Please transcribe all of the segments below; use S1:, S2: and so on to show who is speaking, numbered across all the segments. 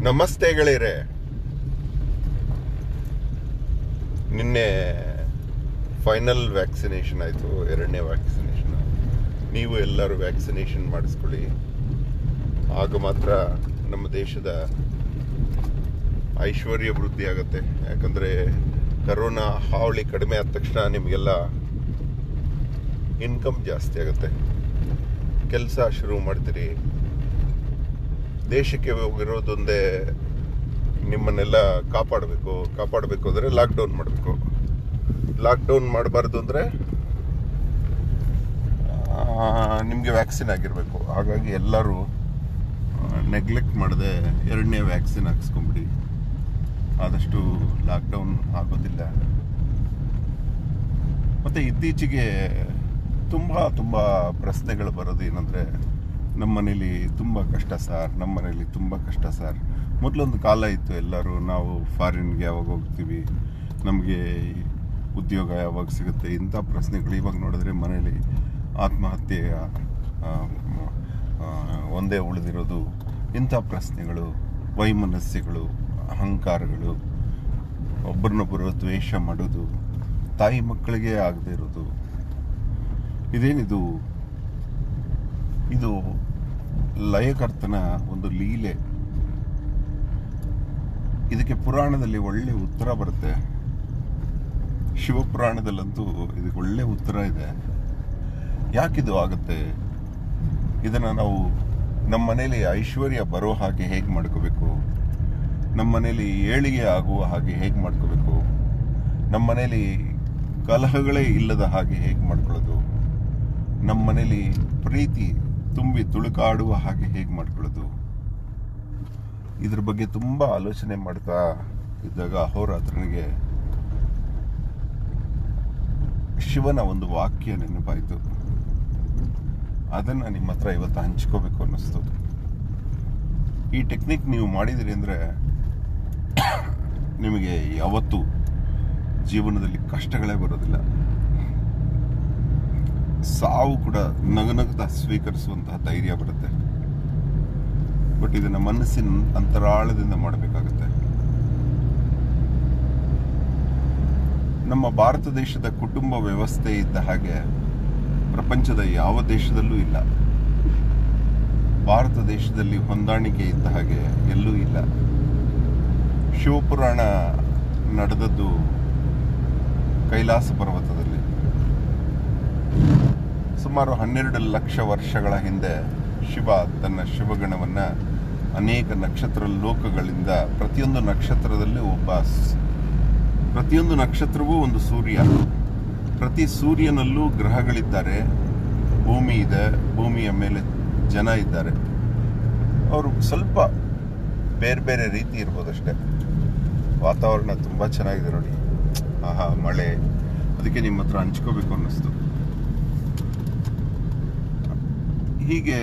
S1: ನಮಸ್ತೆ ಗೆಳೆಯರೆ ನಿನ್ನೆ ಫೈನಲ್ ವ್ಯಾಕ್ಸಿನೇಷನ್ ಆಯಿತು ಎರಡನೇ ವ್ಯಾಕ್ಸಿನೇಷನ್ ನೀವು ಎಲ್ಲರೂ ವ್ಯಾಕ್ಸಿನೇಷನ್ ಮಾಡಿಸ್ಕೊಳ್ಳಿ ಆಗ ಮಾತ್ರ ನಮ್ಮ ದೇಶದ ಐಶ್ವರ್ಯ ವೃದ್ಧಿ ಆಗುತ್ತೆ ಯಾಕಂದರೆ ಕರೋನಾ ಹಾವಳಿ ಕಡಿಮೆ ಆದ ತಕ್ಷಣ ನಿಮಗೆಲ್ಲ ಇನ್ಕಮ್ ಜಾಸ್ತಿ ಆಗುತ್ತೆ ಕೆಲಸ ಶುರು ಮಾಡ್ತೀರಿ ದೇಶಕ್ಕೆ ಹೋಗಿರೋದೊಂದೇ ನಿಮ್ಮನ್ನೆಲ್ಲ ಕಾಪಾಡಬೇಕು ಕಾಪಾಡಬೇಕು ಅಂದರೆ ಲಾಕ್ಡೌನ್ ಮಾಡಬೇಕು ಲಾಕ್ಡೌನ್ ಮಾಡಬಾರ್ದು ಅಂದರೆ ನಿಮಗೆ ವ್ಯಾಕ್ಸಿನ್ ಆಗಿರಬೇಕು ಹಾಗಾಗಿ ಎಲ್ಲರೂ ನೆಗ್ಲೆಕ್ಟ್ ಮಾಡದೆ ಎರಡನೇ ವ್ಯಾಕ್ಸಿನ್ ಹಾಕ್ಸ್ಕೊಂಬಿಡಿ ಆದಷ್ಟು ಲಾಕ್ಡೌನ್ ಆಗೋದಿಲ್ಲ ಮತ್ತು ಇತ್ತೀಚೆಗೆ ತುಂಬ ತುಂಬ ಪ್ರಶ್ನೆಗಳು ಬರೋದು ಏನಂದರೆ ನಮ್ಮ ಮನೇಲಿ ತುಂಬ ಕಷ್ಟ ಸರ್ ನಮ್ಮ ಮನೇಲಿ ತುಂಬ ಕಷ್ಟ ಸರ್ ಮೊದಲೊಂದು ಕಾಲ ಇತ್ತು ಎಲ್ಲರೂ ನಾವು ಫಾರಿನ್ಗೆ ಯಾವಾಗ ಹೋಗ್ತೀವಿ ನಮಗೆ ಉದ್ಯೋಗ ಯಾವಾಗ ಸಿಗುತ್ತೆ ಇಂಥ ಪ್ರಶ್ನೆಗಳು ಇವಾಗ ನೋಡಿದ್ರೆ ಮನೇಲಿ ಆತ್ಮಹತ್ಯೆ ಆ, ಆ, ಒಂದೇ ಉಳಿದಿರೋದು ಇಂಥ ಪ್ರಶ್ನೆಗಳು ವೈಮನಸ್ಯಗಳು ಅಹಂಕಾರಗಳು ಒಬ್ಬರನ್ನೊಬ್ಬರು ದ್ವೇಷ ಮಾಡೋದು ತಾಯಿ ಮಕ್ಕಳಿಗೆ ಆಗದೆ ಇರೋದು ಇದೇನಿದು ಇದು ಲಯಕರ್ತನ ಒಂದು ಲೀಲೆ ಇದಕ್ಕೆ ಪುರಾಣದಲ್ಲಿ ಒಳ್ಳೆ ಉತ್ತರ ಬರುತ್ತೆ ಶಿವಪುರಾಣದಲ್ಲಂತೂ ಇದಕ್ಕೆ ಒಳ್ಳೆ ಉತ್ತರ ಇದೆ ಯಾಕಿದು ಆಗುತ್ತೆ ಇದನ್ನ ನಾವು ನಮ್ಮ ಮನೇಲಿ ಐಶ್ವರ್ಯ ಬರೋ ಹಾಗೆ ಹೇಗೆ ಮಾಡ್ಕೋಬೇಕು ನಮ್ಮ ಮನೇಲಿ ಏಳಿಗೆ ಆಗುವ ಹಾಗೆ ಹೇಗೆ ಮಾಡ್ಕೋಬೇಕು ನಮ್ಮ ಮನೇಲಿ ಕಲಹಗಳೇ ಇಲ್ಲದ ಹಾಗೆ ಹೇಗೆ ಮಾಡ್ಕೊಳ್ಳೋದು ನಮ್ಮ ಮನೇಲಿ ಪ್ರೀತಿ ತುಂಬಿ ತುಳುಕಾಡುವ ಹಾಗೆ ಹೇಗೆ ಮಾಡ್ಕೊಳ್ಳೋದು ಇದ್ರ ಬಗ್ಗೆ ತುಂಬ ಆಲೋಚನೆ ಮಾಡ್ತಾ ಇದ್ದಾಗ ಅಹೋರಾತ್ರನಿಗೆ ಶಿವನ ಒಂದು ವಾಕ್ಯ ನೆನಪಾಯಿತು ಅದನ್ನ ನಿಮ್ಮ ಹತ್ರ ಇವತ್ತು ಹಂಚ್ಕೋಬೇಕು ಅನ್ನಿಸ್ತು ಈ ಟೆಕ್ನಿಕ್ ನೀವು ಮಾಡಿದಿರಿ ಅಂದರೆ ನಿಮಗೆ ಯಾವತ್ತೂ ಜೀವನದಲ್ಲಿ ಕಷ್ಟಗಳೇ ಬರೋದಿಲ್ಲ ಸಾವು ಕೂಡ ನಗನಗ್ತಾ ಸ್ವೀಕರಿಸುವಂತಹ ಧೈರ್ಯ ಬರುತ್ತೆ ಬಟ್ ಇದನ್ನ ಮನಸ್ಸಿನ ಅಂತರಾಳದಿಂದ ಮಾಡಬೇಕಾಗುತ್ತೆ ನಮ್ಮ ಭಾರತ ದೇಶದ ಕುಟುಂಬ ವ್ಯವಸ್ಥೆ ಇದ್ದ ಹಾಗೆ ಪ್ರಪಂಚದ ಯಾವ ದೇಶದಲ್ಲೂ ಇಲ್ಲ ಭಾರತ ದೇಶದಲ್ಲಿ ಹೊಂದಾಣಿಕೆ ಇದ್ದ ಹಾಗೆ ಎಲ್ಲೂ ಇಲ್ಲ ಶಿವಪುರಾಣ ನಡೆದದ್ದು ಕೈಲಾಸ ಪರ್ವತದಲ್ಲಿ ಸುಮಾರು ಹನ್ನೆರಡು ಲಕ್ಷ ವರ್ಷಗಳ ಹಿಂದೆ ಶಿವ ತನ್ನ ಶಿವಗಣವನ್ನ ಅನೇಕ ನಕ್ಷತ್ರ ಲೋಕಗಳಿಂದ ಪ್ರತಿಯೊಂದು ನಕ್ಷತ್ರದಲ್ಲಿ ಒಬ್ಬ ಸ್- ಪ್ರತಿಯೊಂದು ನಕ್ಷತ್ರವೂ ಒಂದು ಸೂರ್ಯ ಪ್ರತಿ ಸೂರ್ಯನಲ್ಲೂ ಗ್ರಹಗಳಿದ್ದಾರೆ ಭೂಮಿ ಇದೆ ಭೂಮಿಯ ಮೇಲೆ ಜನ ಇದ್ದಾರೆ ಅವರು ಸ್ವಲ್ಪ ಬೇರೆ ಬೇರೆ ರೀತಿ ಇರ್ಬೋದಷ್ಟೇ ವಾತಾವರಣ ತುಂಬ ಚೆನ್ನಾಗಿದೆ ನೋಡಿ ಆಹಾ ಮಳೆ ಅದಕ್ಕೆ ನಿಮ್ಮ ಹತ್ರ ಹಂಚ್ಕೋಬೇಕು ಅನ್ನಿಸ್ತು ಹೀಗೆ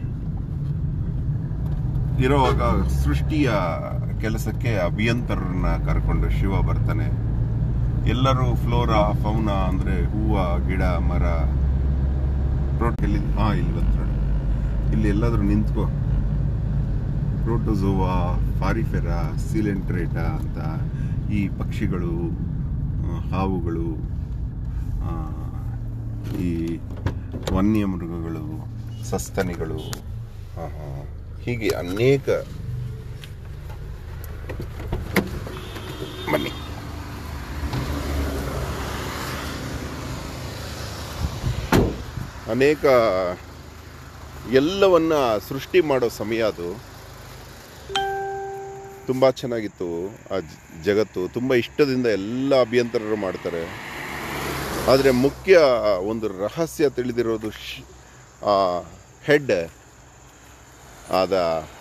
S1: ಇರುವಾಗ ಸೃಷ್ಟಿಯ ಕೆಲಸಕ್ಕೆ ಅಭಿಯಂತರನ್ನ ಕರ್ಕೊಂಡು ಶಿವ ಬರ್ತಾನೆ ಎಲ್ಲರೂ ಫ್ಲೋರಾ ಫೌನಾ ಅಂದ್ರೆ ಹೂವ ಗಿಡ ಮರ ಪ್ರೋಟ್ ಎಲ್ಲಿ ಹಾ ಇಲ್ಲಿ ಬಂತು ನೋಡಿ ಇಲ್ಲಿ ಎಲ್ಲಾದ್ರೂ ನಿಂತ್ಕೋ ಪ್ರೋಟೋಸೋವಾ ಫಾರಿಫೆರಾ ಸಿಲೆಂಟ್ರೇಟಾ ಅಂತ ಈ ಪಕ್ಷಿಗಳು ಆ, ಹಾವುಗಳು ಆ, ಈ ವನ್ಯಮೃಗಗಳು ಸಸ್ತನಿಗಳು ಆ, ಆ, ಹೀಗೆ ಅನೇಕ ಬನ್ನಿ ಅನೇಕ ಎಲ್ಲವನ್ನ ಸೃಷ್ಟಿ ಮಾಡೋ ಸಮಯ ಅದು ತುಂಬ ಚೆನ್ನಾಗಿತ್ತು ಆ ಜ- ಜಗತ್ತು ತುಂಬ ಇಷ್ಟದಿಂದ ಎಲ್ಲ ಅಭಿಯಂತರರು ಮಾಡ್ತಾರೆ ಆದರೆ ಮುಖ್ಯ ಒಂದು ರಹಸ್ಯ ತಿಳಿದಿರೋದು ಶ್- ಆ ಹೆಡ್ ಆದ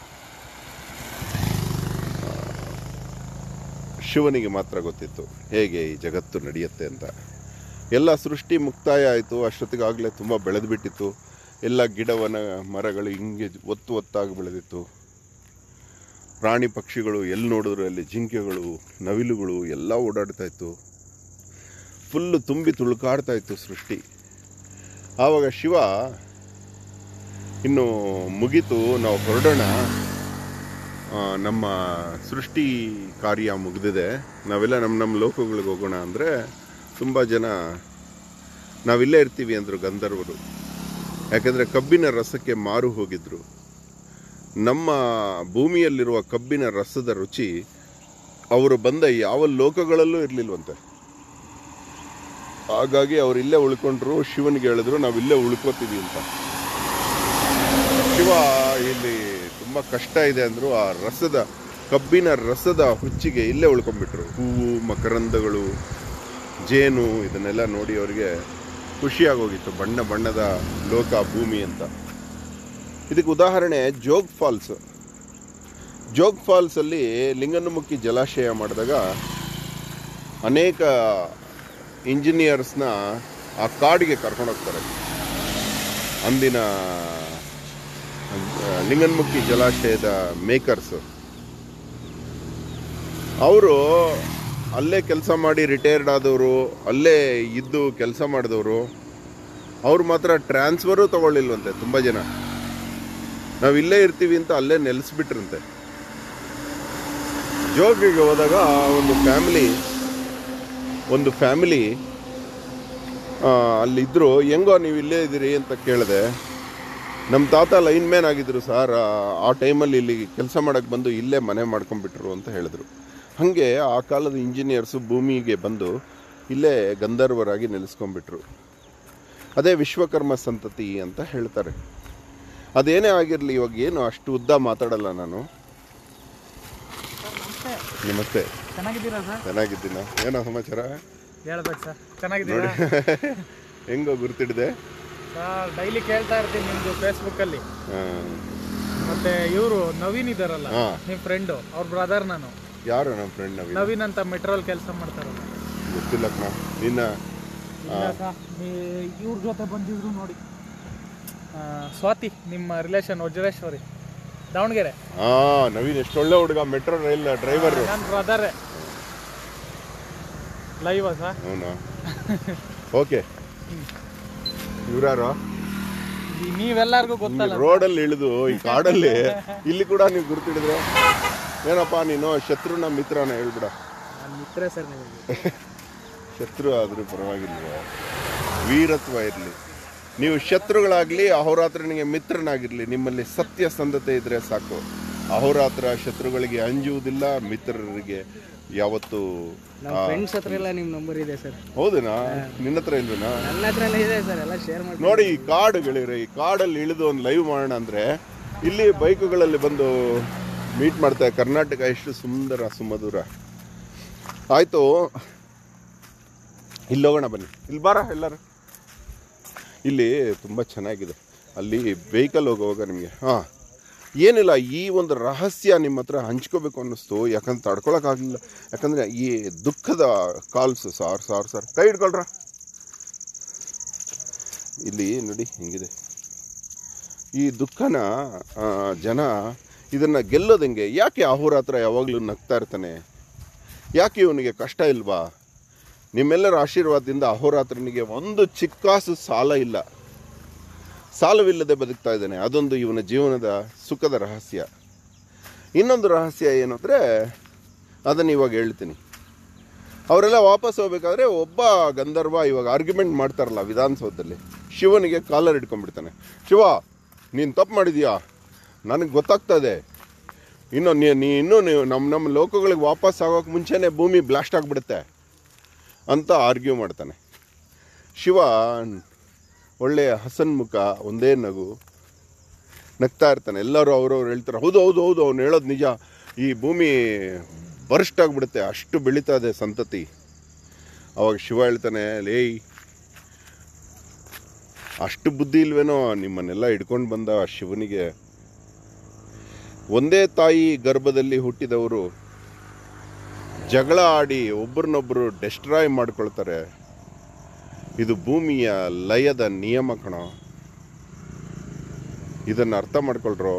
S1: ಆ, ಶಿವನಿಗೆ ಮಾತ್ರ ಗೊತ್ತಿತ್ತು ಹೇಗೆ ಈ ಜಗತ್ತು ನಡೆಯುತ್ತೆ ಅಂತ ಎಲ್ಲ ಸೃಷ್ಟಿ ಮುಕ್ತಾಯ ಆಯಿತು ಅಷ್ಟೊತ್ತಿಗಾಗಲೇ ತುಂಬ ಬೆಳೆದು ಬಿಟ್ಟಿತ್ತು ಎಲ್ಲ ಗಿಡವನ ಮರಗಳು ಹಿಂಗೆ ಒತ್ತು ಒತ್ತಾಗಿ ಬೆಳೆದಿತ್ತು ಪ್ರಾಣಿ ಪಕ್ಷಿಗಳು ಎಲ್ಲಿ ನೋಡಿದ್ರು ಅಲ್ಲಿ ಜಿಂಕೆಗಳು ನವಿಲುಗಳು ಎಲ್ಲ ಓಡಾಡ್ತಾ ಇತ್ತು ಫುಲ್ಲು ತುಂಬಿ ತುಳುಕಾಡ್ತಾ ಇತ್ತು ಸೃಷ್ಟಿ ಆವಾಗ ಶಿವ ಇನ್ನು ಮುಗೀತು ನಾವು ಹೊರಡೋಣ ಆ, ನಮ್ಮ ಸೃಷ್ಟಿ ಕಾರ್ಯ ಮುಗಿದಿದೆ ನಾವೆಲ್ಲ ನಮ್ಮ ನಮ್ಮ ಲೋಕಗಳಿಗೆ ಹೋಗೋಣ ಅಂದರೆ ತುಂಬ ಜನ ನಾವಿಲ್ಲೇ ಇರ್ತೀವಿ ಅಂದರು ಗಂಧರ್ವರು ಯಾಕೆಂದರೆ ಕಬ್ಬಿನ ರಸಕ್ಕೆ ಮಾರು ಹೋಗಿದ್ರು ನಮ್ಮ ಭೂಮಿಯಲ್ಲಿರುವ ಕಬ್ಬಿನ ರಸದ ರುಚಿ ಅವರು ಬಂದ ಯಾವ ಲೋಕಗಳಲ್ಲೂ ಇರಲಿಲ್ವಂತೆ ಹಾಗಾಗಿ ಅವ್ರು ಇಲ್ಲೇ ಉಳ್ಕೊಂಡ್ರು ಶಿವನಿಗೆ ಹೇಳಿದ್ರು ನಾವು ಇಲ್ಲೇ ಉಳ್ಕೋತೀವಿ ಅಂತ ಶಿವ ಇಲ್ಲಿ ತುಂಬ ಕಷ್ಟ ಇದೆ ಅಂದರು ಆ ರಸದ ಕಬ್ಬಿನ ರಸದ ಹುಚ್ಚಿಗೆ ಇಲ್ಲೇ ಉಳ್ಕೊಂಡ್ಬಿಟ್ರು ಹೂವು ಮಕರಂದಗಳು ಜೇನು ಇದನ್ನೆಲ್ಲ ನೋಡಿ ಅವರಿಗೆ ಖುಷಿಯಾಗೋಗಿತ್ತು ಬಣ್ಣ ಬಣ್ಣದ ಲೋಕ ಭೂಮಿ ಅಂತ ಇದಕ್ಕೆ ಉದಾಹರಣೆ ಜೋಗ್ ಫಾಲ್ಸ್ ಜೋಗ್ ಫಾಲ್ಸಲ್ಲಿ ಲಿಂಗನಮುಖಿ ಜಲಾಶಯ ಮಾಡಿದಾಗ ಅನೇಕ ಇಂಜಿನಿಯರ್ಸ್ನ ಆ ಕಾಡಿಗೆ ಕರ್ಕೊಂಡೋಗ್ತಾರೆ ಅಂದಿನ ಆ, ಲಿಂಗನಮುಖಿ ಜಲಾಶಯದ ಮೇಕರ್ಸ್ ಅವರು ಅಲ್ಲೇ ಕೆಲಸ ಮಾಡಿ ರಿಟೈರ್ಡ್ ಆದವರು ಅಲ್ಲೇ ಇದ್ದು ಕೆಲಸ ಮಾಡಿದವರು ಅವ್ರು ಮಾತ್ರ ಟ್ರಾನ್ಸ್ಫರು ತಗೊಳ್ಳಿಲ್ವಂತೆ ತುಂಬ ಜನ ನಾವು ಇಲ್ಲೇ ಇರ್ತೀವಿ ಅಂತ ಅಲ್ಲೇ ನೆಲೆಸ್ಬಿಟ್ರಂತೆ ಜೋಗಿಗೆ ಹೋದಾಗ ಒಂದು ಫ್ಯಾಮಿಲಿ ಒಂದು ಫ್ಯಾಮಿಲಿ ಅಲ್ಲಿದ್ದರು ಹೆಂಗೋ ನೀವು ಇಲ್ಲೇ ಇದ್ದೀರಿ ಅಂತ ಕೇಳಿದೆ ನಮ್ಮ ತಾತ ಲೈನ್ ಮ್ಯಾನ್ ಆಗಿದ್ರು ಸರ್ ಆ ಟೈಮಲ್ಲಿ ಇಲ್ಲಿ ಕೆಲಸ ಮಾಡೋಕ್ಕೆ ಬಂದು ಇಲ್ಲೇ ಮನೆ ಮಾಡ್ಕೊಂಡ್ಬಿಟ್ರು ಅಂತ ಹೇಳಿದ್ರು ಹಾಗೆ ಆ ಕಾಲದ ಇಂಜಿನಿಯರ್ಸು ಭೂಮಿಗೆ ಬಂದು ಇಲ್ಲೇ ಗಂಧರ್ವರಾಗಿ ನೆಲೆಸ್ಕೊಂಡ್ಬಿಟ್ರು ಅದೇ ವಿಶ್ವಕರ್ಮ ಸಂತತಿ ಅಂತ ಹೇಳ್ತಾರೆ ಅದೇನೇ ಆಗಿರಲಿ ಇವಾಗ ಏನು ಅಷ್ಟು ಉದ್ದ ಮಾತಾಡಲ್ಲ ನಾನು ನಮಸ್ತೆ
S2: ಚೆನ್ನಾಗಿದ್ದೀರಾ ಸರ್
S1: ಚೆನ್ನಾಗಿದ್ದೀನ ಏನೋ ಸಮಾಚಾರ
S2: ಹೇಳ್ಬೇಕು ಸರ್ ಚೆನ್ನಾಗಿದ್ದೀರಾ
S1: ಹೆಂಗೋ ಗುರ್ತಿಡಿದೆ
S2: ಸರ್ ಡೈಲಿ ಕೇಳ್ತಾ ಇರ್ತೀನಿ ನಿಮ್ದು ಫೇಸ್ಬುಕ್ ಅಲ್ಲಿ
S1: ಆ,
S2: ಮತ್ತೆ ಇವರು ನವೀನ್ ಇದಾರಲ್ಲ
S1: ಹಾ.
S2: ನಿಮ್ ಫ್ರೆಂಡು ಅವ್ರ ಬ್ರದರ್ ನಾನು
S1: ಯಾರು ನಮ್ಮ ಫ್ರೆಂಡ್ ನವೀನ್
S2: ನವೀನ್ ಅಂತ ಮೆಟ್ರೋಲ್ ಕೆಲಸ ಮಾಡ್ತಾರಲ್ಲ
S1: ಗೊತ್ತಿಲ್ಲ ಕಣ ನಿನ್ನ
S2: ಇವ್ರ ಜೊತೆ ಬಂದಿದ್ರು ನೋಡಿ ಆ, ಸ್ವಾತಿ ನಿಮ್ಮ ರಿಲೇಷನ್ ವಜ್ರೇಶ್ವರಿ ದಾವಣಗೆರೆ
S1: ಹಾ ನವೀನ್ ಎಷ್ಟೊಳ್ಳೆ ಹುಡುಗ ಮೆಟ್ರೋ ರೈಲ್ ಡ್ರೈವರ್
S2: ನನ್ನ ಬ್ರದರೇ ಲೈವ ಸರ್
S1: ಅವನು ಓಕೆ ಇವ್ರಾರು
S2: ನೀವೆಲ್ಲರಿಗೂ ಗೊತ್ತಲ್ಲ
S1: ರೋಡಲ್ಲಿ ಇಳಿದು ಈ ಕಾಡಲ್ಲಿ ಇಲ್ಲಿ ಕೂಡ ನೀವು ಗುರ್ತಿಡಿದ್ರೆ ಏನಪ್ಪ ನೀನು ಶತ್ರುನ ಮಿತ್ರನ ಹೇಳ್ಬಿಡ
S2: ನನ್ನ ಮಿತ್ರ ಸರ್ ನಿಮಗೆ
S1: ಶತ್ರು ಆದ್ರೂ ಪರವಾಗಿಲ್ವ ವೀರತ್ವ ಇರಲಿ ನೀವು ಶತ್ರುಗಳಾಗ್ಲಿ ಅಹೋರಾತ್ರನಿಗೆ ಮಿತ್ರನಾಗಿರ್ಲಿ ನಿಮ್ಮಲ್ಲಿ ಸತ್ಯಸಂಧತೆ ಇದ್ರೆ ಸಾಕು ಅಹೋರಾತ್ರ ಶತ್ರುಗಳಿಗೆ ಅಂಜುವುದಿಲ್ಲ ಮಿತ್ರರಿಗೆ ಯಾವತ್ತು
S2: ನಮ್ಮ ಫ್ರೆಂಡ್ಸ್ ಹತ್ರ ಎಲ್ಲ ನಿಮ್ಮ ನಂಬರ್ ಇದೆ ಸರ್
S1: ಹೌದೇನಾ ನಿನ್ನ ಹತ್ರ ಇಲ್ವೇನಾ
S2: ನನ್ನ ಹತ್ರ ಎಲ್ಲ ಇದೆ ಸರ್ ಎಲ್ಲ ಶೇರ್ ಮಾಡಿ
S1: ನೋಡಿ ಈ ಕಾಡುಗಳಿರೆ ಈ ಕಾಡಲ್ಲಿ ಇಳಿದು ಒಂದು ಲೈವ್ ಮಾಡೋಣ ಅಂದ್ರೆ ಇಲ್ಲಿ ಬೈಕುಗಳಲ್ಲಿ ಬಂದು ಮೀಟ್ ಮಾಡ್ತಾರೆ ಕರ್ನಾಟಕ ಎಷ್ಟು ಸುಂದರ ಸುಮಧುರ ಆಯ್ತು ಇಲ್ಲಿ ಹೋಗೋಣ ಬನ್ನಿ ಇಲ್ಲಿ ಬಾರ ಎಲ್ಲರೂ ಇಲ್ಲಿ ತುಂಬ ಚೆನ್ನಾಗಿದೆ ಅಲ್ಲಿ ವೆಹಿಕಲ್ ಹೋಗುವಾಗ ನಿಮಗೆ ಹಾಂ ಏನಿಲ್ಲ ಈ ಒಂದು ರಹಸ್ಯ ನಿಮ್ಮ ಹತ್ರ ಹಂಚ್ಕೋಬೇಕು ಅನ್ನಿಸ್ತು ಯಾಕಂದ್ರೆ ತಡ್ಕೊಳಕ್ಕಾಗಲಿಲ್ಲ ಯಾಕಂದರೆ ಈ ದುಃಖದ ಕಾಲ್ಸ್ ಸಾರ್ ಸಾರ್ ಸಾರ್ ಕೈ ಹಿಡ್ಕೊಳ್ರ ಇಲ್ಲಿ ನೋಡಿ ಹಿಂಗಿದೆ ಈ ದುಃಖನ ಆ, ಜನ ಇದನ್ನು ಗೆಲ್ಲೋದು ಹೆಂಗೆ ಯಾಕೆ ಅಹೋರಾತ್ರ ಯಾವಾಗಲೂ ನಗ್ತಾ ಇರ್ತಾನೆ ಯಾಕೆ ಇವನಿಗೆ ಕಷ್ಟ ಇಲ್ವಾ ನಿಮ್ಮೆಲ್ಲರ ಆಶೀರ್ವಾದದಿಂದ ಅಹೋರಾತ್ರನಿಗೆ ಒಂದು ಚಿಕ್ಕಾಸು ಸಾಲ ಇಲ್ಲ ಸಾಲವಿಲ್ಲದೆ ಬದುಕ್ತಾ ಇದ್ದಾನೆ ಅದೊಂದು ಇವನ ಜೀವನದ ಸುಖದ ರಹಸ್ಯ ಇನ್ನೊಂದು ರಹಸ್ಯ ಏನು ಅಂದರೆ ಅದನ್ನು ಇವಾಗ ಹೇಳ್ತೀನಿ ಅವರೆಲ್ಲ ವಾಪಸ್ ಹೋಗ್ಬೇಕಾದ್ರೆ ಒಬ್ಬ ಗಂಧರ್ವ ಇವಾಗ ಆರ್ಗ್ಯುಮೆಂಟ್ ಮಾಡ್ತಾರಲ್ಲ ವಿಧಾನಸೌಧದಲ್ಲಿ ಶಿವನಿಗೆ ಕಾಲರ್ ಹಿಡ್ಕೊಂಡ್ಬಿಡ್ತಾನೆ ಶಿವ ನೀನು ತಪ್ಪು ಮಾಡಿದ್ಯಾ ನನಗೆ ಗೊತ್ತಾಗ್ತಾ ಇದೆ ಇನ್ನು ನೀ ನೀ ಇನ್ನೂ ನೀವು ನಮ್ಮ ನಮ್ಮ ಲೋಕಗಳಿಗೆ ವಾಪಸ್ ಆಗೋಕೆ ಮುಂಚೆನೇ ಭೂಮಿ ಬ್ಲಾಸ್ಟ್ ಆಗಿಬಿಡುತ್ತೆ ಅಂತ ಆರ್ಗ್ಯೂ ಮಾಡ್ತಾನೆ ಶಿವ ಒಳ್ಳೆಯ ಹಸನ್ಮುಖ ಒಂದೇ ನಗು ನಗ್ತಾ ಇರ್ತಾನೆ ಎಲ್ಲರೂ ಅವ್ರವ್ರು ಹೇಳ್ತಾರೆ ಹೌದು ಹೌದು ಹೌದು ಅವ್ನು ಹೇಳೋದು ನಿಜ ಈ ಭೂಮಿ ಬರ್ಸ್ಟ್ ಆಗಿಬಿಡುತ್ತೆ ಅಷ್ಟು ಬೆಳೀತಾ ಇದೆ ಸಂತತಿ ಅವಾಗ ಶಿವ ಹೇಳ್ತಾನೆ ಲೇಯ್ ಅಷ್ಟು ಬುದ್ಧಿ ಇಲ್ವೇನೋ ನಿಮ್ಮನ್ನೆಲ್ಲ ಹಿಡ್ಕೊಂಡು ಬಂದ ಆ ಶಿವನಿಗೆ ಒಂದೇ ತಾಯಿ ಗರ್ಭದಲ್ಲಿ ಹುಟ್ಟಿದವರು ಜಗಳ ಆಡಿ ಒಬ್ರನ್ನೊಬ್ರು ಡೆಸ್ಟ್ರಾಯ್ ಮಾಡ್ಕೊಳ್ತಾರೆ ಇದು ಭೂಮಿಯ ಲಯದ ನಿಯಮ ಕಣೋ ಇದನ್ನು ಅರ್ಥ ಮಾಡ್ಕೊಳ್ರೋ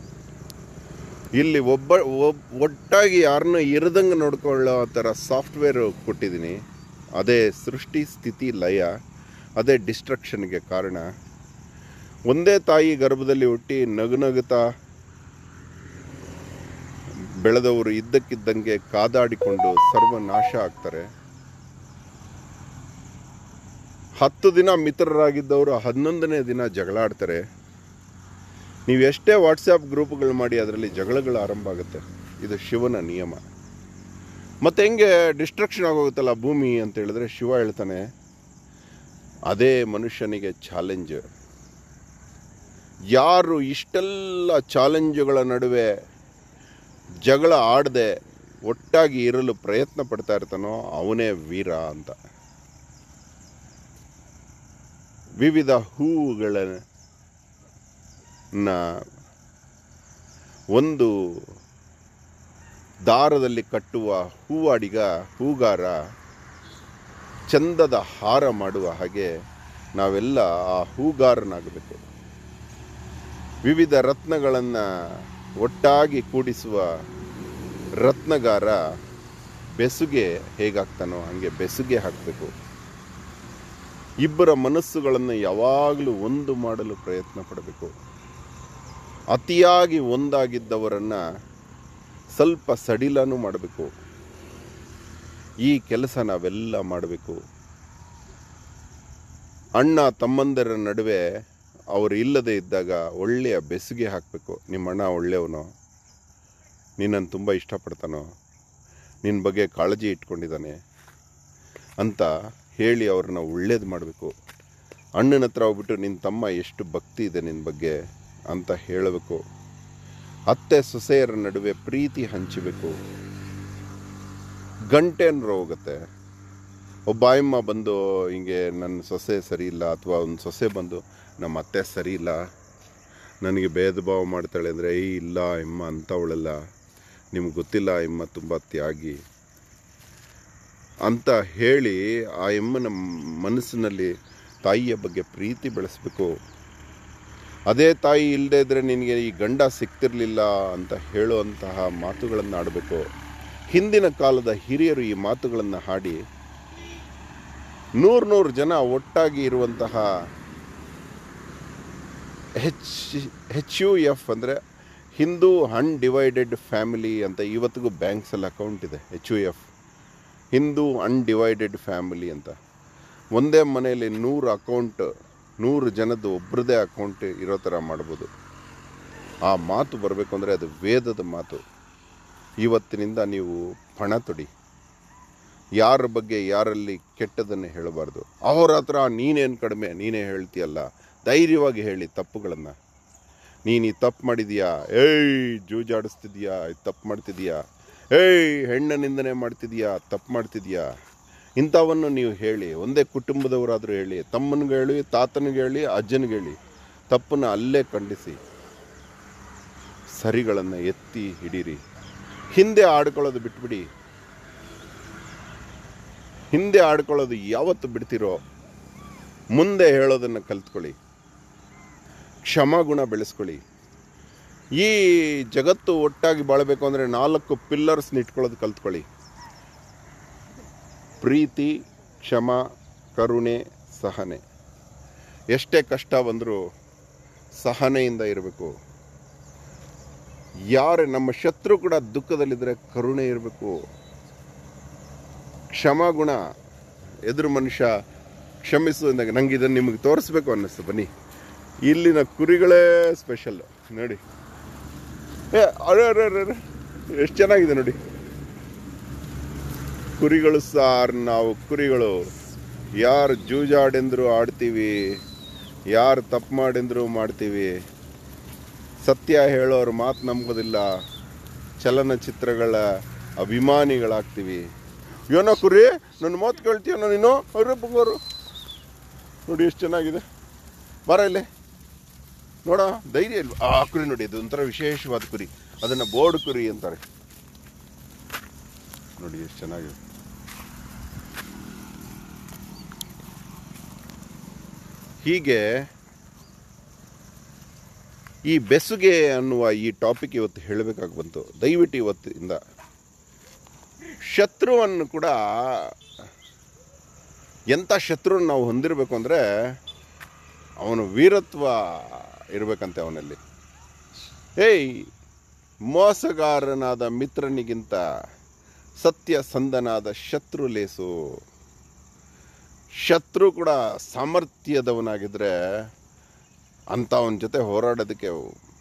S1: ಇಲ್ಲಿ ಒಬ್ಬ ಒಬ್- ಒಟ್ಟಾಗಿ ಯಾರನ್ನೂ ಇರದಂಗೆ ನೋಡ್ಕೊಳ್ಳೋ ಥರ ಸಾಫ್ಟ್ವೇರ್ ಕೊಟ್ಟಿದ್ದೀನಿ ಅದೇ ಸೃಷ್ಟಿ ಸ್ಥಿತಿ ಲಯ ಅದೇ ಡಿಸ್ಟ್ರಕ್ಷನ್ಗೆ ಕಾರಣ ಒಂದೇ ತಾಯಿ ಗರ್ಭದಲ್ಲಿ ಹುಟ್ಟಿ ನಗು ನಗುತ್ತಾ ಬೆಳೆದವರು ಇದ್ದಕ್ಕಿದ್ದಂಗೆ ಕಾದಾಡಿಕೊಂಡು ಸರ್ವನಾಶ ಆಗ್ತಾರೆ ಹತ್ತು ದಿನ ಮಿತ್ರರಾಗಿದ್ದವರು ಹನ್ನೊಂದನೇ ದಿನ ಜಗಳ ಆಡ್ತಾರೆ ನೀವು ಎಷ್ಟೇ ವಾಟ್ಸಪ್ ಗ್ರೂಪ್ಗಳು ಮಾಡಿ ಅದರಲ್ಲಿ ಜಗಳಗಳು ಆರಂಭ ಆಗುತ್ತೆ ಇದು ಶಿವನ ನಿಯಮ ಮತ್ತೆ ಹೆಂಗೆ ಡಿಸ್ಟ್ರಕ್ಷನ್ ಆಗೋಗುತ್ತಲ್ಲ ಭೂಮಿ ಅಂತ ಹೇಳಿದ್ರೆ ಶಿವ ಹೇಳ್ತಾನೆ ಅದೇ ಮನುಷ್ಯನಿಗೆ ಚಾಲೆಂಜ್ ಯಾರು ಇಷ್ಟೆಲ್ಲ ಚಾಲೆಂಜುಗಳ ನಡುವೆ ಜಗಳ ಆಡದೆ ಒಟ್ಟಾಗಿ ಇರಲು ಪ್ರಯತ್ನ ಪಡ್ತಾ ಇರ್ತಾನೋ ಅವನೇ ವೀರ ಅಂತ ವಿವಿಧ ಹೂವುಗಳನ್ನ ಒಂದು ದಾರದಲ್ಲಿ ಕಟ್ಟುವ ಹೂವಾಡಿಗ ಹೂಗಾರ ಚಂದದ ಹಾರ ಮಾಡುವ ಹಾಗೆ ನಾವೆಲ್ಲ ಆ ಹೂಗಾರನಾಗಬೇಕು ವಿವಿಧ ರತ್ನಗಳನ್ನು ಒಟ್ಟಾಗಿ ಕೂಡಿಸುವ ರತ್ನಗಾರ ಬೆಸುಗೆ ಹೇಗಾಗ್ತಾನೋ ಹಾಗೆ ಬೆಸುಗೆ ಹಾಕಬೇಕು ಇಬ್ಬರ ಮನಸ್ಸುಗಳನ್ನು ಯಾವಾಗಲೂ ಒಂದು ಮಾಡಲು ಪ್ರಯತ್ನ ಪಡಬೇಕು ಅತಿಯಾಗಿ ಒಂದಾಗಿದ್ದವರನ್ನ ಸ್ವಲ್ಪ ಸಡಿಲನೂ ಮಾಡಬೇಕು ಈ ಕೆಲಸ ನಾವೆಲ್ಲ ಮಾಡಬೇಕು ಅಣ್ಣ ತಮ್ಮಂದರ ನಡುವೆ ಅವರು ಇಲ್ಲದೆ ಇದ್ದಾಗ ಒಳ್ಳೆಯ ಬೆಸುಗೆ ಹಾಕಬೇಕು ನಿಮ್ಮ ಅಣ್ಣ ಒಳ್ಳೆಯವನು ನಿನ್ನನ್ನು ತುಂಬ ಇಷ್ಟಪಡ್ತಾನೋ ನಿನ್ನ ಬಗ್ಗೆ ಕಾಳಜಿ ಇಟ್ಕೊಂಡಿದ್ದಾನೆ ಅಂತ ಹೇಳಿ ಅವ್ರನ್ನ ಒಳ್ಳೇದು ಮಾಡಬೇಕು ಅಣ್ಣನ ಹತ್ರ ಹೋಗ್ಬಿಟ್ಟು ನಿನ್ನ ತಮ್ಮ ಎಷ್ಟು ಭಕ್ತಿ ಇದೆ ನಿನ್ನ ಬಗ್ಗೆ ಅಂತ ಹೇಳಬೇಕು ಅತ್ತೆ ಸೊಸೆಯರ ನಡುವೆ ಪ್ರೀತಿ ಹಂಚಬೇಕು ಗಂಟೆ ಅನ್ನೋ ಹೋಗುತ್ತೆ ಒಬ್ಬ ಆಯಮ್ಮ ಬಂದು ಹಿಂಗೆ ನನ್ನ ಸೊಸೆ ಸರಿ ಇಲ್ಲ ಅಥವಾ ಒಂದು ಸೊಸೆ ಬಂದು ನಮ್ಮ ಅತ್ತೆ ಸರಿ ಇಲ್ಲ ನನಗೆ ಭೇದ ಭಾವ ಮಾಡ್ತಾಳೆ ಅಂದರೆ ಏಯ್ ಇಲ್ಲ ಇಮ್ಮ ಅಂಥವಳಲ್ಲ ನಿಮ್ಗೆ ಗೊತ್ತಿಲ್ಲ ಇಮ್ಮ ತುಂಬ ತ್ಯಾಗಿ ಅಂತ ಹೇಳಿ ಆ ಎಮ್ಮನ ಮನಸ್ಸಿನಲ್ಲಿ ತಾಯಿಯ ಬಗ್ಗೆ ಪ್ರೀತಿ ಬೆಳೆಸಬೇಕು ಅದೇ ತಾಯಿ ಇಲ್ಲದೆ ಇದ್ರೆ ನಿನಗೆ ಈ ಗಂಡ ಸಿಗ್ತಿರ್ಲಿಲ್ಲ ಅಂತ ಹೇಳುವಂತಹ ಮಾತುಗಳನ್ನು ಆಡಬೇಕು ಹಿಂದಿನ ಕಾಲದ ಹಿರಿಯರು ಈ ಮಾತುಗಳನ್ನು ಹಾಡಿ ನೂರು ನೂರು ಜನ ಒಟ್ಟಾಗಿ ಇರುವಂತಹ ಹೆಚ್ ಹೆಚ್ ಯು ಎಫ್ ಅಂದರೆ ಹಿಂದೂ ಅನ್ಡಿವೈಡೆಡ್ ಫ್ಯಾಮಿಲಿ ಅಂತ ಇವತ್ತಿಗೂ ಬ್ಯಾಂಕ್ಸಲ್ಲಿ ಅಕೌಂಟ್ ಇದೆ H U F Hindu undivided family ಅಂತ ಒಂದೇ ಮನೆಯಲ್ಲಿ ನೂರು ಅಕೌಂಟ್ ನೂರು ಜನದ್ದು ಒಬ್ಬರದೇ ಅಕೌಂಟ್ ಇರೋ ಥರ ಮಾಡ್ಬೋದು ಆ ಮಾತು ಬರಬೇಕು ಅಂದರೆ ಅದು ವೇದದ ಮಾತು ಇವತ್ತಿನಿಂದ ನೀವು ಪಣ ತೊಡಿ ಯಾರ ಬಗ್ಗೆ ಯಾರಲ್ಲಿ ಕೆಟ್ಟದನ್ನು ಹೇಳಬಾರ್ದು ಅವ್ರ ಹತ್ರ ನೀನೇನು ಕಡಿಮೆ ನೀನೇ ಹೇಳ್ತೀಯಲ್ಲ ಧೈರ್ಯವಾಗಿ ಹೇಳಿ ತಪ್ಪುಗಳನ್ನು ನೀನು ಈ ತಪ್ಪು ಮಾಡಿದೀಯಾ ಏಯ್ ಜೂಜಾಡಿಸ್ತಿದ್ಯಾ ತಪ್ಪು ಮಾಡ್ತಿದೀಯಾ ಏಯ್ ಹೆಣ್ಣ ನಿಂದನೆ ಮಾಡ್ತಿದೀಯಾ ತಪ್ಪು ಮಾಡ್ತಿದೀಯಾ ಇಂಥವನ್ನು ನೀವು ಹೇಳಿ ಒಂದೇ ಕುಟುಂಬದವರಾದರೂ ಹೇಳಿ ತಮ್ಮನಿಗೆ ಹೇಳಿ ತಾತನಿಗೆ ಹೇಳಿ ಅಜ್ಜನಿಗೆ ಹೇಳಿ ತಪ್ಪನ್ನು ಅಲ್ಲೇ ಖಂಡಿಸಿ ಸರಿಗಳನ್ನು ಎತ್ತಿ ಹಿಡೀರಿ ಹಿಂದೆ ಆಡ್ಕೊಳ್ಳೋದು ಬಿಟ್ಬಿಡಿ ಹಿಂದೆ ಆಡ್ಕೊಳ್ಳೋದು ಯಾವತ್ತು ಬಿಡ್ತಿರೋ ಮುಂದೆ ಹೇಳೋದನ್ನು ಕಲ್ತ್ಕೊಳ್ಳಿ ಕ್ಷಮಾಗುಣ ಬೆಳೆಸ್ಕೊಳ್ಳಿ ಈ ಜಗತ್ತು ಒಟ್ಟಾಗಿ ಬಾಳಬೇಕು ಅಂದರೆ ನಾಲ್ಕು ಪಿಲ್ಲರ್ಸ್ನ ಇಟ್ಕೊಳ್ಳೋದು ಕಲ್ತ್ಕೊಳ್ಳಿ ಪ್ರೀತಿ ಕ್ಷಮ ಕರುಣೆ ಸಹನೆ ಎಷ್ಟೇ ಕಷ್ಟ ಬಂದರೂ ಸಹನೆಯಿಂದ ಇರಬೇಕು ಯಾರೇ ನಮ್ಮ ಶತ್ರು ಕೂಡ ದುಃಖದಲ್ಲಿದ್ದರೆ ಕರುಣೆ ಇರಬೇಕು ಕ್ಷಮಾಗುಣ ಎದುರು ಮನುಷ್ಯ ಕ್ಷಮಿಸು ಅಂದಾಗ ನಂಗೆ ಇದನ್ನು ನಿಮಗೆ ತೋರಿಸ್ಬೇಕು ಅನ್ನಿಸ್ತು ಬನ್ನಿ ಇಲ್ಲಿನ ಕುರಿಗಳೇ ಸ್ಪೆಷಲ್ ನೋಡಿ ಏ ಅರೆ ಅರೆ ಅರೆ ಅರೆ ಎಷ್ಟು ಚೆನ್ನಾಗಿದೆ ನೋಡಿ ಕುರಿಗಳು ಸಾರ್ ನಾವು ಕುರಿಗಳು ಯಾರು ಜೂಜಾಡೆಂದ್ರು ಆಡ್ತೀವಿ ಯಾರು ತಪ್ಪು ಮಾಡಿಂದ್ರು ಮಾಡ್ತೀವಿ ಸತ್ಯ ಹೇಳೋರು ಮಾತು ನಂಬೋದಿಲ್ಲ ಚಲನಚಿತ್ರಗಳ ಅಭಿಮಾನಿಗಳಾಗ್ತೀವಿ ಏನೋ ಕುರಿ ನನ್ನ ಮಾತು ಕೇಳ್ತೀಯನೋ ನೀನು ಅವ್ರೆ ಬಂಗೋರು ನೋಡಿ ಎಷ್ಟು ಚೆನ್ನಾಗಿದೆ ಬರ ಇಲ್ಲಿ ನೋಡ ಧೈರ್ಯ ಇಲ್ವಾ ಆ ಕುರಿ ನೋಡಿ ಇದು ಒಂಥರ ವಿಶೇಷವಾದ ಕುರಿ ಅದನ್ನು ಬೋರ್ಡ್ ಕುರಿ ಅಂತಾರೆ ನೋಡಿ ಎಷ್ಟು ಚೆನ್ನಾಗಿದೆ ಹೀಗೆ ಈ ಬೆಸುಗೆ ಅನ್ನುವ ಈ ಟಾಪಿಕ್ ಇವತ್ತು ಹೇಳಬೇಕಾಗಿ ಬಂತು ದಯವಿಟ್ಟು ಇವತ್ತಿಂದ ಶತ್ರುವನ್ನು ಕೂಡ ಎಂಥ ಶತ್ರುವನ್ನು ನಾವು ಹೊಂದಿರಬೇಕು ಅಂದರೆ ಅವನು ವೀರತ್ವ ಇರಬೇಕಂತೆ ಅವನಲ್ಲಿ ಏಯ್ ಮೋಸಗಾರನಾದ ಮಿತ್ರನಿಗಿಂತ ಸತ್ಯಸಂಧನಾದ ಶತ್ರು ಲೇಸು ಶತ್ರು ಕೂಡ ಸಾಮರ್ಥ್ಯದವನಾಗಿದ್ದರೆ ಅಂಥವನ ಜೊತೆ ಹೋರಾಡೋದಕ್ಕೆ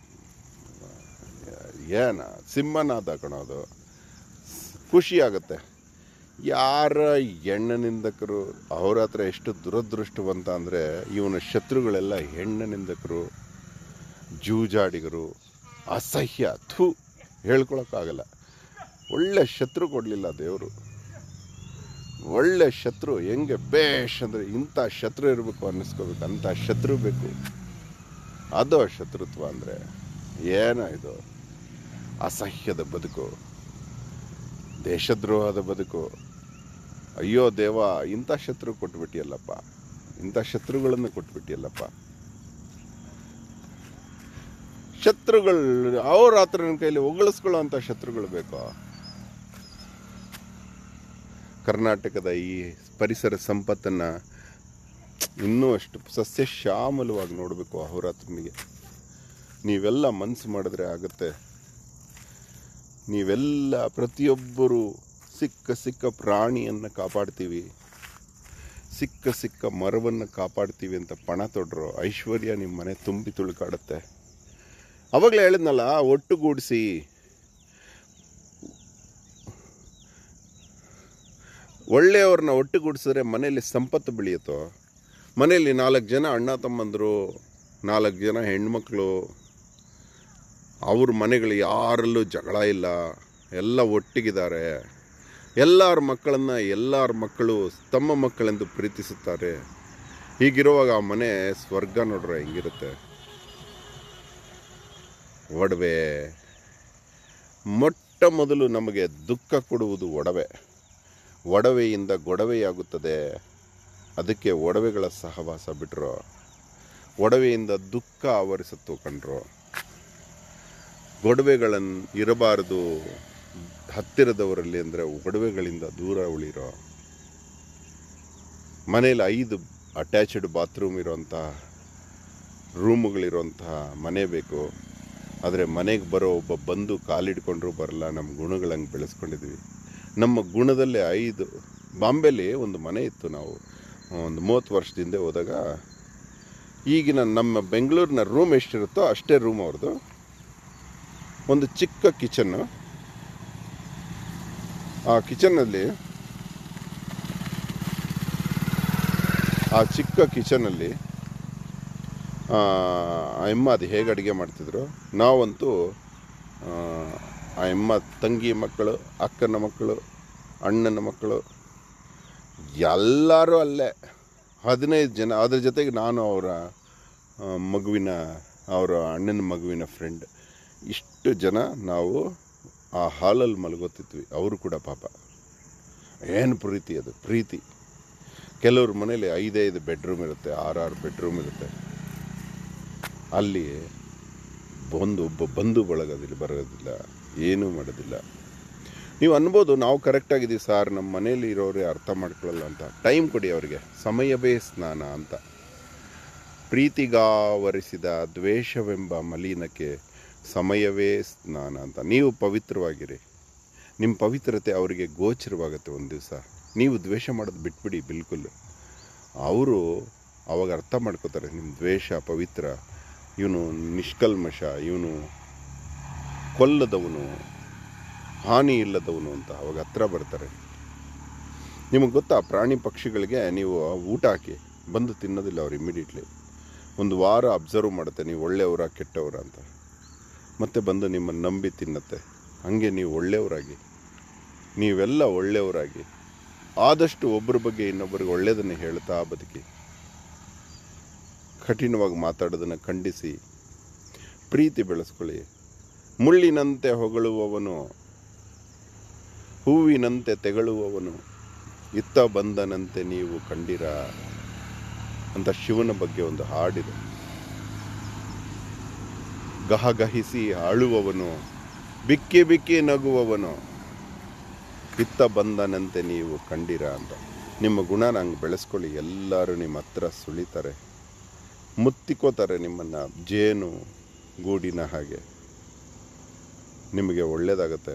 S1: ಏನ ಸಿಂಹನಾದ ಕಣೋದು ಖುಷಿ ಆಗುತ್ತೆ ಯಾರ ಹೆಣ್ಣು ನಿಂದಕರು ಅವ್ರ ಹತ್ರ ಎಷ್ಟು ದುರದೃಷ್ಟವಂತ ಅಂದರೆ ಇವನ ಶತ್ರುಗಳೆಲ್ಲ ಹೆಣ್ಣು ನಿಂದಕರು ಜೂಜಾಡಿಗರು ಅಸಹ್ಯ ಥೂ ಹೇಳ್ಕೊಳಕ್ಕಾಗಲ್ಲ ಒಳ್ಳೆ ಶತ್ರು ಕೊಡಲಿಲ್ಲ ದೇವರು ಒಳ್ಳೆ ಶತ್ರು ಹೆಂಗೆ ಬೇಷ್ ಅಂದರೆ ಇಂಥ ಶತ್ರು ಇರಬೇಕು ಅನ್ನಿಸ್ಕೋಬೇಕು ಅಂಥ ಶತ್ರು ಬೇಕು ಅದು ಶತ್ರುತ್ವ ಅಂದರೆ ಏನೋ ಇದು ಅಸಹ್ಯದ ಬದುಕು ದೇಶದ್ರೋಹದ ಬದುಕು ಅಯ್ಯೋ ದೇವ ಇಂಥ ಶತ್ರು ಕೊಟ್ಬಿಟ್ಟಿಯಲ್ಲಪ್ಪ ಇಂಥ ಶತ್ರುಗಳನ್ನು ಕೊಟ್ಬಿಟ್ಟಿಯಲ್ಲಪ್ಪ ಶತ್ರುಗಳು ಅವ್ರ ಹತ್ರ ನನ್ನ ಕೈಲಿ ಹೊಗಳಿಸ್ಕೊಳ್ಳೋ ಅಂಥ ಶತ್ರುಗಳು ಬೇಕೋ ಕರ್ನಾಟಕದ ಈ ಪರಿಸರ ಸಂಪತ್ತನ್ನು ಇನ್ನೂ ಅಷ್ಟು ಸಸ್ಯ ಶ್ಯಾಮಲವಾಗಿ ನೋಡಬೇಕು ಅಹೋರಾತ್ರನಿಗೆ ನೀವೆಲ್ಲ ಮನಸ್ಸು ಮಾಡಿದ್ರೆ ಆಗುತ್ತೆ ನೀವೆಲ್ಲ ಪ್ರತಿಯೊಬ್ಬರು ಸಿಕ್ಕ ಸಿಕ್ಕ ಪ್ರಾಣಿಯನ್ನು ಕಾಪಾಡ್ತೀವಿ ಸಿಕ್ಕ ಸಿಕ್ಕ ಮರವನ್ನು ಕಾಪಾಡ್ತೀವಿ ಅಂತ ಪಣ ತೊಡ್ರು ಐಶ್ವರ್ಯ ನಿಮ್ಮ ಮನೆ ತುಂಬಿ ತುಳುಕಾಡುತ್ತೆ ಅವಾಗಲೇ ಹೇಳಿದ್ನಲ್ಲ ಒಟ್ಟುಗೂಡಿಸಿ ಒಳ್ಳೆಯವ್ರನ್ನ ಒಟ್ಟುಗೂಡಿಸಿದ್ರೆ ಮನೆಯಲ್ಲಿ ಸಂಪತ್ತು ಬೆಳೆಯುತ್ತೋ ಮನೆಯಲ್ಲಿ ನಾಲ್ಕು ಜನ ಅಣ್ಣ ತಮ್ಮಂದರು ನಾಲ್ಕು ಜನ ಹೆಣ್ಮಕ್ಳು ಅವ್ರ ಮನೆಗಳು ಯಾರಲ್ಲೂ ಜಗಳ ಇಲ್ಲ ಎಲ್ಲ ಒಟ್ಟಿಗಿದ್ದಾರೆ ಎಲ್ಲರ ಮಕ್ಕಳನ್ನು ಎಲ್ಲರ ಮಕ್ಕಳು ತಮ್ಮ ಮಕ್ಕಳೆಂದು ಪ್ರೀತಿಸುತ್ತಾರೆ ಹೀಗಿರುವಾಗ ಆ ಮನೆ ಸ್ವರ್ಗ ನೋಡ್ರೆ ಹೆಂಗಿರುತ್ತೆ ಒಡವೆ ಮೊಟ್ಟ ಮೊದಲು ನಮಗೆ ದುಃಖ ಕೊಡುವುದು ಒಡವೆ ಒಡವೆಯಿಂದ ಗೊಡವೆಯಾಗುತ್ತದೆ ಅದಕ್ಕೆ ಒಡವೆಗಳ ಸಹವಾಸ ಬಿಟ್ರು ಒಡವೆಯಿಂದ ದುಃಖ ಆವರಿಸುತ್ತು ಕಂಡ್ರು ಗೊಡವೆಗಳನ್ನು ಇರಬಾರದು ಹತ್ತಿರದವರಲ್ಲಿ ಅಂದರೆ ಒಡವೆಗಳಿಂದ ದೂರ ಉಳಿರೋ ಮನೇಲಿ ಐದು ಅಟ್ಯಾಚ್ಡ್ ಬಾತ್ರೂಮ್ ಇರೋಂಥ ರೂಮುಗಳಿರೋಂತಹ ಮನೆ ಬೇಕು ಆದರೆ ಮನೆಗೆ ಬರೋ ಒಬ್ಬ ಬಂದು ಕಾಲಿಡ್ಕೊಂಡ್ರೂ ಬರಲ್ಲ ನಮ್ಮ ಗುಣಗಳಂಗೆ ಬೆಳೆಸ್ಕೊಂಡಿದ್ವಿ ನಮ್ಮ ಗುಣದಲ್ಲೇ ಐದು ಬಾಂಬೆಲಿ ಒಂದು ಮನೆ ಇತ್ತು ನಾವು ಒಂದು ಮೂವತ್ತು ವರ್ಷದಿಂದ ಹೋದಾಗ ಈಗಿನ ನಮ್ಮ ಬೆಂಗಳೂರಿನ ರೂಮ್ ಎಷ್ಟಿರುತ್ತೋ ಅಷ್ಟೇ ರೂಮ್ ಅವ್ರದ್ದು ಒಂದು ಚಿಕ್ಕ ಕಿಚನ್ನು ಆ ಕಿಚನ್ನಲ್ಲಿ ಆ ಚಿಕ್ಕ ಕಿಚನಲ್ಲಿ ಆ ಎಮ್ಮ ಅದು ಹೇಗೆ ಅಡುಗೆ ಮಾಡ್ತಿದ್ರು ನಾವಂತೂ ಆ, ಆ ಎಮ್ಮ ತಂಗಿ ಮಕ್ಕಳು ಅಕ್ಕನ ಮಕ್ಕಳು ಅಣ್ಣನ ಮಕ್ಕಳು ಎಲ್ಲರೂ ಅಲ್ಲೇ ಹದಿನೈದು ಜನ ಅದ್ರ ಜೊತೆಗೆ ನಾನು ಅವರ ಆ, ಮಗುವಿನ ಅವರ ಅಣ್ಣನ ಮಗುವಿನ ಫ್ರೆಂಡ್ ಇಷ್ಟು ಜನ ನಾವು ಆ ಹಾಲಲ್ಲಿ ಮಲಗೋತಿದ್ವಿ ಅವರು ಕೂಡ ಪಾಪ ಏನು ಪ್ರೀತಿ ಅದು ಪ್ರೀತಿ ಕೆಲವ್ರ ಮನೇಲಿ ಐದೈದು ಬೆಡ್ರೂಮ್ ಇರುತ್ತೆ ಆರಾರು ಬೆಡ್ರೂಮ್ ಇರುತ್ತೆ ಅಲ್ಲಿ ಒಂದು ಒಬ್ಬ ಬಂಧು ಬಳಗೋದಿಲ್ಲ ಬರೋದಿಲ್ಲ ಏನೂ ಮಾಡೋದಿಲ್ಲ ನೀವು ಅನ್ಬೋದು ನಾವು ಕರೆಕ್ಟಾಗಿದ್ದೀವಿ ಸರ್ ನಮ್ಮ ಮನೇಲಿ ಇರೋರೇ ಅರ್ಥ ಮಾಡ್ಕೊಳ್ಳಲ್ಲ ಅಂತ ಟೈಮ್ ಕೊಡಿ ಅವರಿಗೆ ಸಮಯವೇ ಸ್ನಾನ ಅಂತ ಪ್ರೀತಿಗಾವರಿಸಿದ ದ್ವೇಷವೆಂಬ ಮಲಿನಕ್ಕೆ ಸಮಯವೇ ಸ್ನಾನ ಅಂತ ನೀವು ಪವಿತ್ರವಾಗಿರಿ ನಿಮ್ಮ ಪವಿತ್ರತೆ ಅವರಿಗೆ ಗೋಚರವಾಗುತ್ತೆ ಒಂದು ದಿವಸ ನೀವು ದ್ವೇಷ ಮಾಡೋದು ಬಿಟ್ಬಿಡಿ ಬಿಲ್ಕುಲ್ ಅವರು ಅವಾಗ ಅರ್ಥ ಮಾಡ್ಕೋತಾರೆ ನಿಮ್ಮ ದ್ವೇಷ ಪವಿತ್ರ ಇವನು ನಿಷ್ಕಲ್ಮಶ ಇವನು ಕೊಲ್ಲದವನು ಹಾನಿ ಇಲ್ಲದವನು ಅಂತ ಅವಾಗ ಹತ್ರ ಬರ್ತಾರೆ ನಿಮಗೆ ಗೊತ್ತಾ ಪ್ರಾಣಿ ಪಕ್ಷಿಗಳಿಗೆ ನೀವು ಊಟ ಹಾಕಿ ಬಂದು ತಿನ್ನೋದಿಲ್ಲ ಅವ್ರು ಇಮಿಡಿಯೇಟ್ಲಿ ಒಂದು ವಾರ ಅಬ್ಸರ್ವ್ ಮಾಡುತ್ತೆ ನೀವು ಒಳ್ಳೆಯವರ ಕೆಟ್ಟವರ ಅಂತ ಮತ್ತೆ ಬಂದು ನಿಮ್ಮನ್ನು ನಂಬಿ ತಿನ್ನತ್ತೆ ಹಾಗೆ ನೀವು ಒಳ್ಳೆಯವರಾಗಿ ನೀವೆಲ್ಲ ಒಳ್ಳೆಯವರಾಗಿ ಆದಷ್ಟು ಒಬ್ಬರ ಬಗ್ಗೆ ಇನ್ನೊಬ್ಬರಿಗೆ ಒಳ್ಳೆಯದನ್ನು ಹೇಳ್ತಾ ಬದುಕಿ ಕಠಿಣವಾಗಿ ಮಾತಾಡೋದನ್ನು ಖಂಡಿಸಿ ಪ್ರೀತಿ ಬೆಳೆಸ್ಕೊಳ್ಳಿ ಮುಳ್ಳಿನಂತೆ ಹೊಗಳುವವನು ಹೂವಿನಂತೆ ತೆಗಳುವವನು ಇತ್ತ ಬಂದನಂತೆ ನೀವು ಕಂಡಿರ ಅಂತ ಶಿವನ ಬಗ್ಗೆ ಒಂದು ಹಾಡಿದೆ ಗಹಗಹಿಸಿ ಅಳುವವನು ಬಿಕ್ಕಿ ಬಿಕ್ಕಿ ನಗುವವನು ಇತ್ತ ಬಂದನಂತೆ ನೀವು ಕಂಡಿರ ಅಂತ ನಿಮ್ಮ ಗುಣ ನಂಗೆ ಬೆಳೆಸ್ಕೊಳ್ಳಿ ಎಲ್ಲರೂ ನಿಮ್ಮ ಹತ್ರ ಸುಳಿತಾರೆ ಮುತ್ತಿಕೋತಾರೆ ನಿಮ್ಮನ್ನು ಜೇನು ಗೂಡಿನ ಹಾಗೆ ನಿಮಗೆ ಒಳ್ಳೆಯದಾಗತ್ತೆ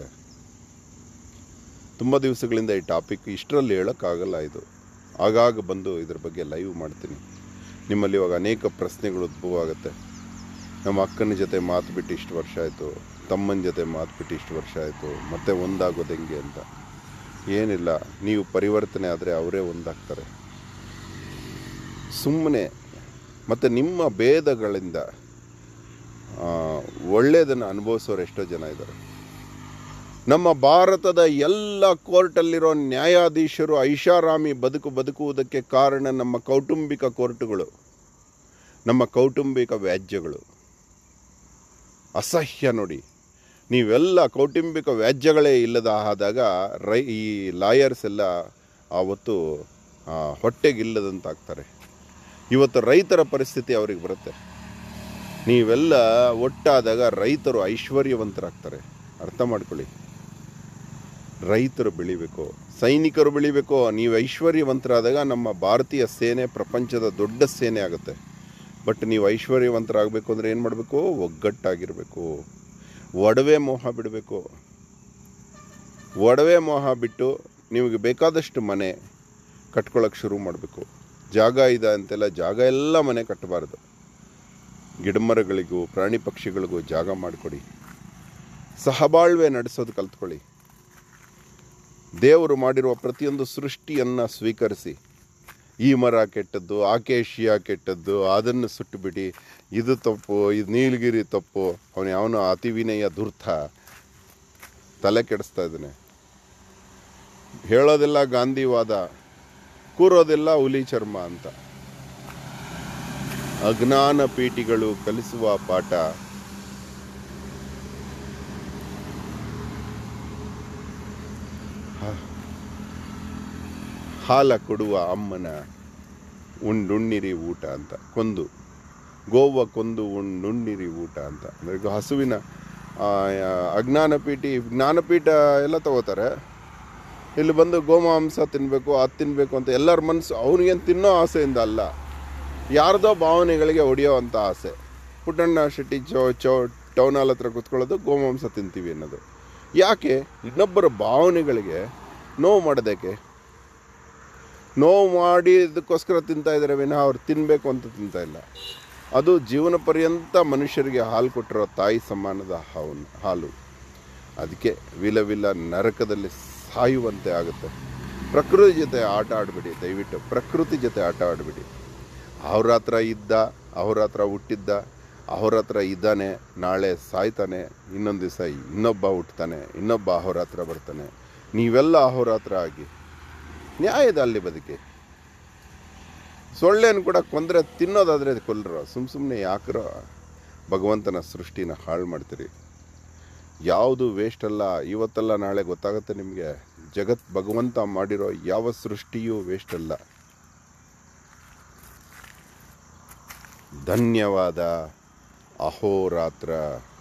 S1: ತುಂಬ ದಿವಸಗಳಿಂದ ಈ ಟಾಪಿಕ್ ಇಷ್ಟರಲ್ಲಿ ಹೇಳೋಕ್ಕಾಗಲ್ಲ ಇದು ಆಗಾಗ ಬಂದು ಇದ್ರ ಬಗ್ಗೆ ಲೈವ್ ಮಾಡ್ತೀನಿ ನಿಮ್ಮಲ್ಲಿ ಇವಾಗ ಅನೇಕ ಪ್ರಶ್ನೆಗಳು ಉದ್ಭವ ಆಗುತ್ತೆ ನಮ್ಮ ಅಕ್ಕನ ಜೊತೆ ಮಾತು ಬಿಟ್ಟು ಇಷ್ಟು ವರ್ಷ ಆಯಿತು ತಮ್ಮನ ಜೊತೆ ಮಾತು ಬಿಟ್ಟು ಇಷ್ಟು ವರ್ಷ ಆಯಿತು ಮತ್ತೆ ಒಂದಾಗೋದು ಹೆಂಗೆ ಅಂತ ಏನಿಲ್ಲ ನೀವು ಪರಿವರ್ತನೆ ಆದರೆ ಅವರೇ ಒಂದಾಗ್ತಾರೆ ಸುಮ್ಮನೆ ಮತ್ತು ನಿಮ್ಮ ಭೇದಗಳಿಂದ ಆ, ಒಳ್ಳೆಯದನ್ನು ಅನುಭವಿಸೋರು ಎಷ್ಟೋ ಜನ ಇದ್ದಾರೆ ನಮ್ಮ ಭಾರತದ ಎಲ್ಲ ಕೋರ್ಟಲ್ಲಿರೋ ನ್ಯಾಯಾಧೀಶರು ಐಷಾರಾಮಿ ಬದುಕು ಬದುಕುವುದಕ್ಕೆ ಕಾರಣ ನಮ್ಮ ಕೌಟುಂಬಿಕ ಕೋರ್ಟುಗಳು ನಮ್ಮ ಕೌಟುಂಬಿಕ ವ್ಯಾಜ್ಯಗಳು ಅಸಹ್ಯ ನೋಡಿ ನೀವೆಲ್ಲ ಕೌಟುಂಬಿಕ ವ್ಯಾಜ್ಯಗಳೇ ಇಲ್ಲದ ಆದಾಗ ರೈ ಈ ಲಾಯರ್ಸ್ ಎಲ್ಲ ಆವತ್ತು ಆ, ಹೊಟ್ಟೆಗಿಲ್ಲದಂತಾಗ್ತಾರೆ ಇವತ್ತು ರೈತರ ಪರಿಸ್ಥಿತಿ ಅವ್ರಿಗೆ ಬರುತ್ತೆ ನೀವೆಲ್ಲ ಒಟ್ಟಾದಾಗ ರೈತರು ಐಶ್ವರ್ಯವಂತರಾಗ್ತಾರೆ ಅರ್ಥ ಮಾಡ್ಕೊಳ್ಳಿ ರೈತರು ಬೆಳಿಬೇಕು ಸೈನಿಕರು ಬೆಳಿಬೇಕು ನೀವು ಐಶ್ವರ್ಯವಂತರಾದಾಗ ನಮ್ಮ ಭಾರತೀಯ ಸೇನೆ ಪ್ರಪಂಚದ ದೊಡ್ಡ ಸೇನೆ ಆಗುತ್ತೆ ಬಟ್ ನೀವು ಐಶ್ವರ್ಯವಂತರಾಗಬೇಕು ಅಂದರೆ ಏನು ಮಾಡಬೇಕು ಒಗ್ಗಟ್ಟಾಗಿರಬೇಕು ಒಡವೆ ಮೋಹ ಬಿಡಬೇಕು ಒಡವೆ ಮೋಹ ಬಿಟ್ಟು ನಿಮಗೆ ಬೇಕಾದಷ್ಟು ಮನೆ ಕಟ್ಕೊಳ್ಳೋಕೆ ಶುರು ಮಾಡಬೇಕು ಜಾಗ ಇದೆ ಅಂತೆಲ್ಲ ಜಾಗ ಎಲ್ಲ ಮನೆ ಕಟ್ಟಬಾರ್ದು ಗಿಡಮರಗಳಿಗೂ ಪ್ರಾಣಿ ಪಕ್ಷಿಗಳಿಗೂ ಜಾಗ ಮಾಡಿಕೊಡಿ ಸಹಬಾಳ್ವೆ ನಡೆಸೋದು ಕಲ್ತ್ಕೊಳ್ಳಿ ದೇವರು ಮಾಡಿರುವ ಪ್ರತಿಯೊಂದು ಸೃಷ್ಟಿಯನ್ನು ಸ್ವೀಕರಿಸಿ ಈ ಮರ ಕೆಟ್ಟದ್ದು ಆಕೇಶಿಯ ಕೆಟ್ಟದ್ದು ಅದನ್ನು ಸುಟ್ಟುಬಿಡಿ ಇದು ತಪ್ಪು ಇದು ನೀಲಗಿರಿ ತಪ್ಪು ಅವನು ಯಾವನೋ ಅತಿ ವಿನಯ ಧೂರ್ತ ತಲೆ ಕೆಡಿಸ್ತಾ ಇದ್ದಾನೆ ಹೇಳೋದೆಲ್ಲ ಗಾಂಧಿವಾದ ಕೂರೋದೆಲ್ಲ ಹುಲಿ ಚರ್ಮ ಅಂತ ಅಜ್ಞಾನ ಪೀಠಿಗಳು ಕಲಿಸುವ ಪಾಠ ಹ- ಹಾಲ ಕೊಡುವ ಅಮ್ಮನ ಉಂಡುಣ್ಣಿರಿ ಊಟ ಅಂತ ಕೊಂದು ಗೋವ ಕೊಂದು ಉಂಡುಣ್ಣಿರಿ ಊಟ ಅಂತ ಅಂದರೆ ಈಗ ಹಸುವಿನ ಆ, ಅಜ್ಞಾನಪೀಠಿ ಜ್ಞಾನಪೀಠ ಎಲ್ಲ ತಗೋತಾರೆ ಇಲ್ಲಿ ಬಂದು ಗೋಮಾಂಸ ತಿನ್ನಬೇಕು ಅದು ತಿನ್ನಬೇಕು ಅಂತ ಎಲ್ಲರ ಮನಸ್ಸು ಅವನಿಗೇನು ತಿನ್ನೋ ಆಸೆಯಿಂದ ಅಲ್ಲ ಯಾರ್ದೋ ಭಾವನೆಗಳಿಗೆ ಹೊಡೆಯೋ ಅಂಥ ಆಸೆ ಪುಟ್ಟಣ್ಣ ಶೆಟ್ಟಿ ಚೌ ಚೌ ಟೌನ್ ಹಾಲ್ ಹತ್ರ ಕೂತ್ಕೊಳ್ಳೋದು ಗೋಮಾಂಸ ತಿಂತೀವಿ ಅನ್ನೋದು ಯಾಕೆ ಇನ್ನೊಬ್ಬರ ಭಾವನೆಗಳಿಗೆ ನೋವು ಮಾಡೋದಕ್ಕೆ ನೋವು ಮಾಡಿ ಇದಕ್ಕೋಸ್ಕರ ತಿಂತಾ ಇದ್ದಾರೆ ವಿನಃ ಅವ್ರು ತಿನ್ನಬೇಕು ಅಂತ ತಿಂತಾ ಇಲ್ಲ ಅದು ಜೀವನ ಪರ್ಯಂತ ಮನುಷ್ಯರಿಗೆ ಹಾಲು ಕೊಟ್ಟಿರೋ ತಾಯಿ ಸಮಾನದ ಹಾವು ಹಾಲು ಅದಕ್ಕೆ ವಿಲ ವಿಲ ನರಕದಲ್ಲಿ ಸಾಯುವಂತೆ ಆಗುತ್ತೆ ಪ್ರಕೃತಿ ಜೊತೆ ಆಟ ಆಡಬೇಡಿ ದಯವಿಟ್ಟು ಪ್ರಕೃತಿ ಜೊತೆ ಆಟ ಆಡಬೇಡಿ ಅವ್ರ ಹತ್ರ ಇದ್ದ ಅವ್ರ ಹತ್ರ ಹುಟ್ಟಿದ್ದ ಅವ್ರ ಹತ್ರ ಇದ್ದಾನೆ ನಾಳೆ ಸಾಯ್ತಾನೆ ಇನ್ನೊಂದು ದಿವಸ ಇನ್ನೊಬ್ಬ ಹುಟ್ತಾನೆ ಇನ್ನೊಬ್ಬ ಅವ್ರ ಹತ್ರ ಬರ್ತಾನೆ ನೀವೆಲ್ಲ ಅವ್ರ ಹತ್ರ ಆಗಿ ನ್ಯಾಯದ ಅಲ್ಲಿ ಬದುಕಿ ಸೊಳ್ಳೆನ ಕೂಡ ಕೊಂದರೆ ತಿನ್ನೋದಾದರೆ ಕೊಲ್ಲರು ಸುಮ್ಮ ಸುಮ್ಮನೆ ಯಾಕ್ರೋ ಭಗವಂತನ ಸೃಷ್ಟಿನ ಹಾಳು ಮಾಡ್ತೀರಿ ಯಾವುದು ವೇಸ್ಟ್ ಅಲ್ಲ ಇವತ್ತಲ್ಲ ನಾಳೆ ಗೊತ್ತಾಗುತ್ತೆ ನಿಮಗೆ ಜಗತ್ ಭಗವಂತ ಮಾಡಿರೋ ಯಾವ ಸೃಷ್ಟಿಯೂ ವೇಸ್ಟ್ ಅಲ್ಲ ಧನ್ಯವಾದ ಅಹೋರಾತ್ರ